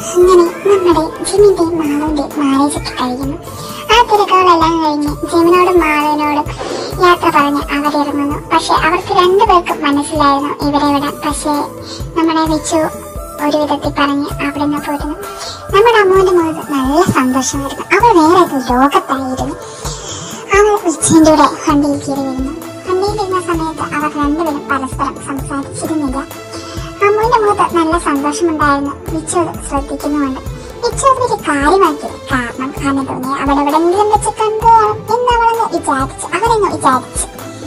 അങ്ങനെ നമ്മുടെ ജിമിന്റെ മാളുവിന്റെ മാരേജ് ഒക്കെ കഴിയുന്നു ആ തിരക്കുകളെല്ലാം കഴിഞ്ഞ് ജിമിനോടും മാളുവിനോടും യാത്ര പറഞ്ഞ് അവരിറങ്ങുന്നു പക്ഷെ അവർക്ക് രണ്ടുപേർക്കും മനസ്സിലായിരുന്നു ഇവരെ വിടാൻ പക്ഷേ നമ്മുടെ വിച്ചു ഒരു വിധത്തിൽ പറഞ്ഞ് അവിടെ നിന്ന് പോയിരുന്നു നമ്മുടെ അമ്മുവിന്റെ മുഖത്ത് നല്ല സന്തോഷമായിരുന്നു അവൾ വേറെ ഏതോ ലോകത്തായിരുന്നു അവൾ വിച്ചുവിന്റെ കൂടെ വണ്ടിയിൽ കയറി വരുന്നു വണ്ടിയിൽ ഇരുന്ന സമയത്ത് അവർ രണ്ടുപേരും പരസ്പരം സംസാരിച്ചിരുന്നില്ല അമ്മുവിന്റെ മുഖത്ത് നല്ല സന്തോഷമുണ്ടായിരുന്നു വിച്ചു അത് ശ്രദ്ധിക്കുന്നുമുണ്ട് വിച്ചു അത് വലിയ കാര്യമാക്കി കാരണം അവന് തോന്നി അവിടെ എവിടെയെങ്കിലും വെച്ച് കണ്ടു എന്ന് അവളെന്ന് വിചാരിച്ചു അവരെന്ന് വിചാരിച്ചു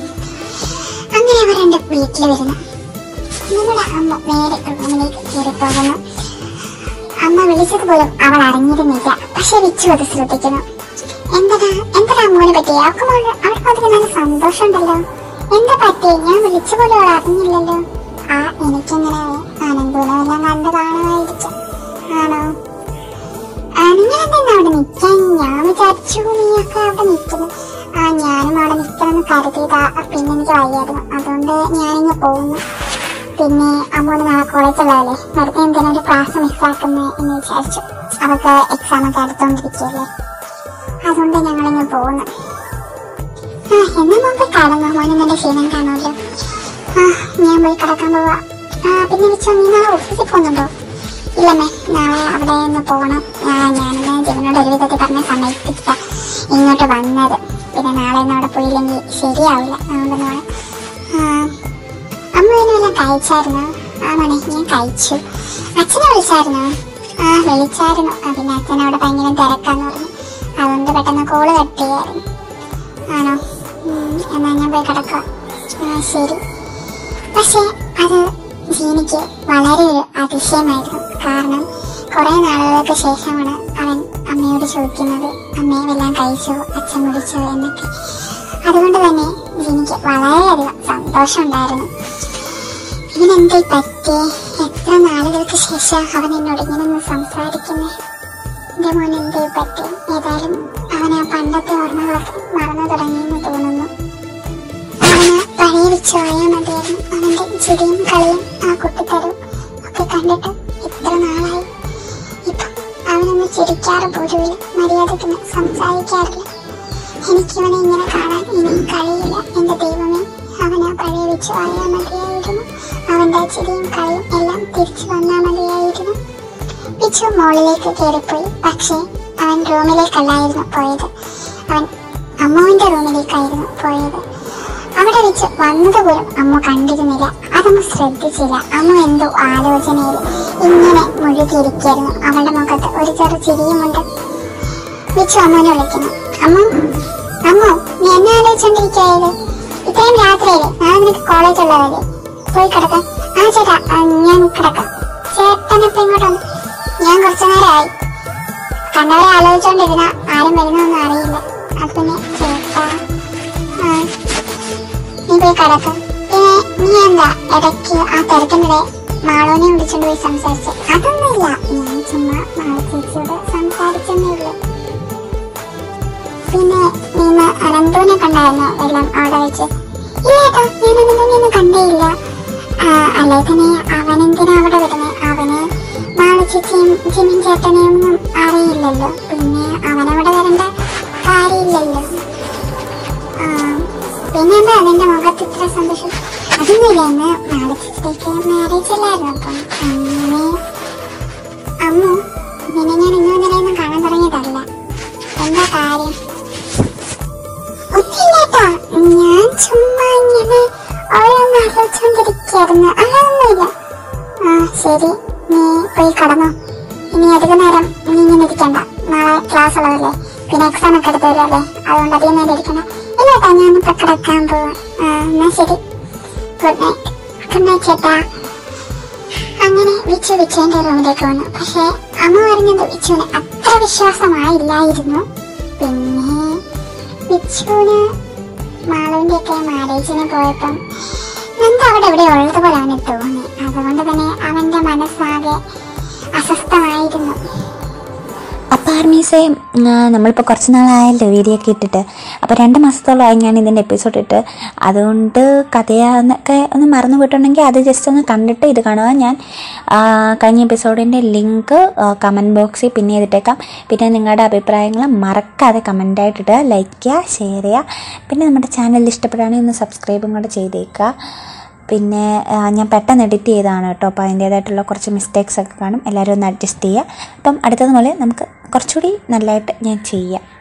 അങ്ങനെ അവർ രണ്ട് വീട്ടിൽ വരുന്നു നമ്മുടെ അമ്മ നേരെ റൂമിലേക്ക് കയറി പോകുന്നു അമ്മ വിളിച്ചത് പോലും അവൾ അറിഞ്ഞിരുന്നില്ല പക്ഷെ വിച്ചു അത് ശ്രദ്ധിക്കുന്നു എന്തടാ എന്തടാ അമ്മൂനെ പറ്റി അവൾക്ക് മുഴുവൻ അവൾക്ക് അതിന് നല്ല സന്തോഷമുണ്ടല്ലോ എന്താ പറ്റി ഞാൻ വിളിച്ച പോലും അവൾ അറിഞ്ഞില്ലല്ലോ ആ എനിക്കിങ്ങനെ ആനന്ദൂനെല്ലാം കണ്ട് കാണുമായിരിക്കും ആണോ ആ നിങ്ങളെന്താ അവിടെ നിൽക്കാൻ ഞാൻ വിചാരിച്ചു നീയൊക്കെ അവിടെ നിൽക്കുന്നു ആ ഞാനും അവിടെ നിൽക്കണമെന്ന് കരുതിയതാ പിന്നെ എനിക്ക് വയ്യായിരുന്നു അതുകൊണ്ട് ഞാനിങ്ങ് പോകുന്നു പിന്നെ അമ്മോട് നാളെ കോളേജുള്ളതല്ലേ വെറുതെ എന്തിനാ ഒരു ക്ലാസ് മിസ്സാക്കുന്നത് എന്ന് വിചാരിച്ചു അവൾക്ക് എക്സാം ഒക്കെ അടുത്തോണ്ടിരിക്കുകയല്ലേ അതുകൊണ്ട് ഞങ്ങളിങ്ങ് പോകുന്നു ആ എന്നാ മോൻ പോയി കടന്നു മോനും എന്റെ ക്ഷീണം കാണുമല്ലോ ആ ഞാൻ പോയി കിടക്കാൻ പോവാ ആ പിന്നെ വെച്ചോ നീ നാളെ ഓഫീസിൽ പോകുന്നുണ്ടോ ഇല്ലമ്മേ നാളെ അവിടെ ഒന്ന് പോകണം ആ ഞാനൊന്ന് ജീവനോട് ഒരു വിധത്തിൽ പറഞ്ഞ സമയത്തിട്ട ഇങ്ങോട്ട് വന്നത് പിന്നെ നാളെ ഒന്നും അവിടെ പോയില്ലെങ്കിൽ ശരിയാവില്ല അതുകൊണ്ട് മോളെ ആ അമ്മ ഇതിനെല്ലാം കഴിച്ചായിരുന്നോ ആ മോനെ ഞാൻ കഴിച്ചു അച്ഛനെ വിളിച്ചായിരുന്നോ ആ വിളിച്ചായിരുന്നു ആ, പിന്നെ അച്ഛൻ അവിടെ ഭയങ്കര തിരക്കാന്ന് പറഞ്ഞു അതുകൊണ്ട് പെട്ടെന്ന് കോള് കട്ട് ചെയ്യായിരുന്നു ആണോ ഉം, എന്നാ ഞാൻ പോയി കിടക്കാം ആ ശരി പക്ഷേ അത് ജീനിക്ക് വളരെ ഒരു അതിശയമായിരുന്നു കാരണം കുറെ നാളുകൾക്ക് ശേഷമാണ് അവൻ അമ്മയോട് ചോദിക്കുന്നത് അമ്മയെ വല്ലതും കഴിച്ചോ അച്ഛൻ വിളിച്ചോ എന്നൊക്കെ അതുകൊണ്ട് തന്നെ ജീനിക്ക് വളരെയധികം സന്തോഷമുണ്ടായിരുന്നു ഇവനെന്തേ പറ്റിയേ എത്ര നാളുകൾക്ക് ശേഷം അവൻ എന്നോട് ഇങ്ങനെ ഒന്ന് സംസാരിക്കുന്നേ എന്റെ മോൻ എന്തേ പറ്റി ഏതായാലും അവൻ ആ പണ്ടത്തെ ഓർമ്മകളൊക്കെ മറന്നു തുടങ്ങിയെന്ന് തോന്നുന്നു അവന് പഴയ വിച്ചുവായാൽ മതിയായിരുന്നു അവന്റെ ചിരിയും കളിയും ആ കുട്ടിത്തരവും ഒക്കെ കണ്ടിട്ട് എത്ര നാളായി ഇപ്പം അവനൊന്ന് ചിരിക്കാറ് പോലുമില്ല മര്യാദത്തിന് സംസാരിക്കാറില്ല എനിക്കവനെ ഇങ്ങനെ കാണാൻ ഇനി കഴിയില്ല എന്റെ ദൈവമേ അവൻ ആ പഴയ വിച്ചുവായാൽ മതിയായിരുന്നു അവന്റെ ആ ചിരിയും കളിയും എല്ലാം തിരിച്ചു വന്നാൽ മതിയായിരുന്നു പിച്ചു മോളിലേക്ക് കയറിപ്പോയി പക്ഷേ അവൻ റൂമിലേക്കല്ലായിരുന്നു പോയത് അവൻ അമ്മുവിന്റെ റൂമിലേക്കായിരുന്നു പോയത് അവിടെ വെച്ച് വന്നത് പോലും അമ്മ കണ്ടിരുന്നില്ല അതമ്മ ശ്രദ്ധിച്ചില്ല അമ്മ എന്തോ ആലോചനയിൽ ഇങ്ങനെ മുഴുകിയിരിക്കായിരുന്നു അവളുടെ മുഖത്ത് ഒരു ചെറു ചിരിയുമുണ്ട് വിച്ചു അമ്മനെ വിളിക്കുന്നു അമ്മ അമ്മ നീ എന്നെ ആലോചിച്ചോണ്ടിരിക്കായത് ഇത്രയും രാത്രിയില്ലേ നാളെ നിനക്ക് കോളേജ് ഉള്ളതല്ലേ പോയി കിടക്കാം ആ ചേട്ടാ ആ, ഞാൻ കിടക്കാം ചേട്ടനിപ്പോ ഇങ്ങോട്ട് വന്നു ഞാൻ കുറച്ചു നേരമായി കണ്ടവരെ ആലോചിച്ചോണ്ടിരുന്ന ആരും വരുന്നൊന്നും അറിയില്ല അത് പിന്നെ ചേട്ടാ ആ, നീ പോയി കിടക്ക പിന്നെ നീ എന്താ ഇടയ്ക്ക് ആ തിരക്കിനിടെ മാളോനെ വിളിച്ചോണ്ട് പോയി സംസാരിച്ചു അതൊന്നുമില്ല ഞാൻ ചുമ്മാ മാള ചേച്ചിയോട് സംസാരിച്ചെന്നേ ഉള്ളൂ പിന്നെ നീ അനന്തോനെ കണ്ടായിരുന്നോ എല്ലാം അവിടെ വെച്ച് ഇല്ല ഏട്ടാ ഞാൻ അനന്തോനെ കണ്ടേയില്ല ആ, അല്ലേ തന്നെ അവനെന്തിനാ അവിടെ വരുന്നത് അവന് മാളച്ചിച്ചിയും ജിമിൻ ചേട്ടനെയും ഒന്നും അറിയില്ലല്ലോ പിന്നെ അവനവിടെ വരേണ്ട കാര്യമില്ലല്ലോ ആ, പിന്നെന്താ അതിന്റെ മുഖത്ത് ഇത്ര സന്തോഷം അതൊന്നുമില്ല ഇന്ന് മാളച്ചിച്ചിക്ക് മാരേജ് അല്ലായിരുന്നു അപ്പം അങ്ങനെ അമ്മു നിന്നെ ഞാൻ ഇന്നു ഇന്നലെയൊന്നും കാണാൻ തുടങ്ങിയതല്ല എന്താ കാര്യം ഒന്നുമില്ലേട്ടാ ഞാൻ ചുമ്മാ ഇങ്ങനെ ഓരോന്ന് ആലോചിച്ചോണ്ടിരിക്കായിരുന്നു അതൊന്നുമില്ല ആ ശരി നീ പോയി കടന്നോ ഇനി അധിക നേരം നീ ഇങ്ങനെ ഇരിക്കണ്ട നാളെ ക്ലാസ് ഉള്ളതല്ലേ പിന്നെ എക്സാം ഒക്കെ എടുത്ത് വരുമല്ലേ അതുകൊണ്ട് അധികം നേരം ഇരിക്കണ്ട ഇല്ലേട്ടാ ഞാൻ ഇപ്പൊ കിടക്കാൻ പോവാം ആ എന്നാ ശരി ഗുഡ് നൈറ്റ് ഗുഡ് നൈറ്റ് ചേട്ടാ അങ്ങനെ വിച്ചു വിച്ചുവിന്റെ റൂമിലേക്ക് വന്നു പക്ഷെ അമ്മ പറഞ്ഞത് വിച്ചുവിന് അത്ര വിശ്വാസമായില്ലായിരുന്നു പിന്നെ വിച്ചുവിന് മാളുവിന്റെ ഒക്കെ മാരേജിന് പോയപ്പം നന്ദ അവിടെ എവിടെ ഉള്ളതുപോലെ അവന് തോന്നി അതുകൊണ്ട് തന്നെ അവന്റെ മനസ്സാകെ അസ്വസ്ഥമായിരുന്നു അപ്പോൾ ആർമീസെ നമ്മളിപ്പോൾ കുറച്ച് നാളായല്ലോ വീഡിയോ ഒക്കെ ഇട്ടിട്ട് അപ്പോൾ രണ്ട് മാസത്തോളമായി ഞാൻ ഇതിൻ്റെ എപ്പിസോഡ് ഇട്ട് അതുകൊണ്ട് കഥയാന്നൊക്കെ ഒന്ന് മറന്നു പോയിട്ടുണ്ടെങ്കിൽ അത് ജസ്റ്റ് ഒന്ന് കണ്ടിട്ട് ഇത് കാണുക ഞാൻ ആ, കഴിഞ്ഞ എപ്പിസോഡിൻ്റെ ലിങ്ക് കമൻറ്റ് ബോക്സിൽ പിന്നെ ചെയ്തിട്ടേക്കാം പിന്നെ നിങ്ങളുടെ അഭിപ്രായങ്ങൾ മറക്കാതെ കമൻറ്റായിട്ടിട്ട് ലൈക്ക് ചെയ്യുക ഷെയർ ചെയ്യുക പിന്നെ നമ്മുടെ ചാനൽ ഇഷ്ടപ്പെടുകയാണെങ്കിൽ ഒന്ന് സബ്സ്ക്രൈബും കൂടെ ചെയ്തേക്കുക പിന്നെ ആ, ഞാൻ പെട്ടെന്ന് എഡിറ്റ് ചെയ്തതാണ് കേട്ടോ അപ്പോൾ അതിൻ്റേതായിട്ടുള്ള കുറച്ച് മിസ്റ്റേക്സ് ഒക്കെ കാണും എല്ലാവരും ഒന്ന് അഡ്ജസ്റ്റ് ചെയ്യുക അപ്പം അടുത്തതുപോലെ നമുക്ക് കുറച്ചുകൂടി നല്ലതായിട്ട് ഞാൻ ചെയ്യാം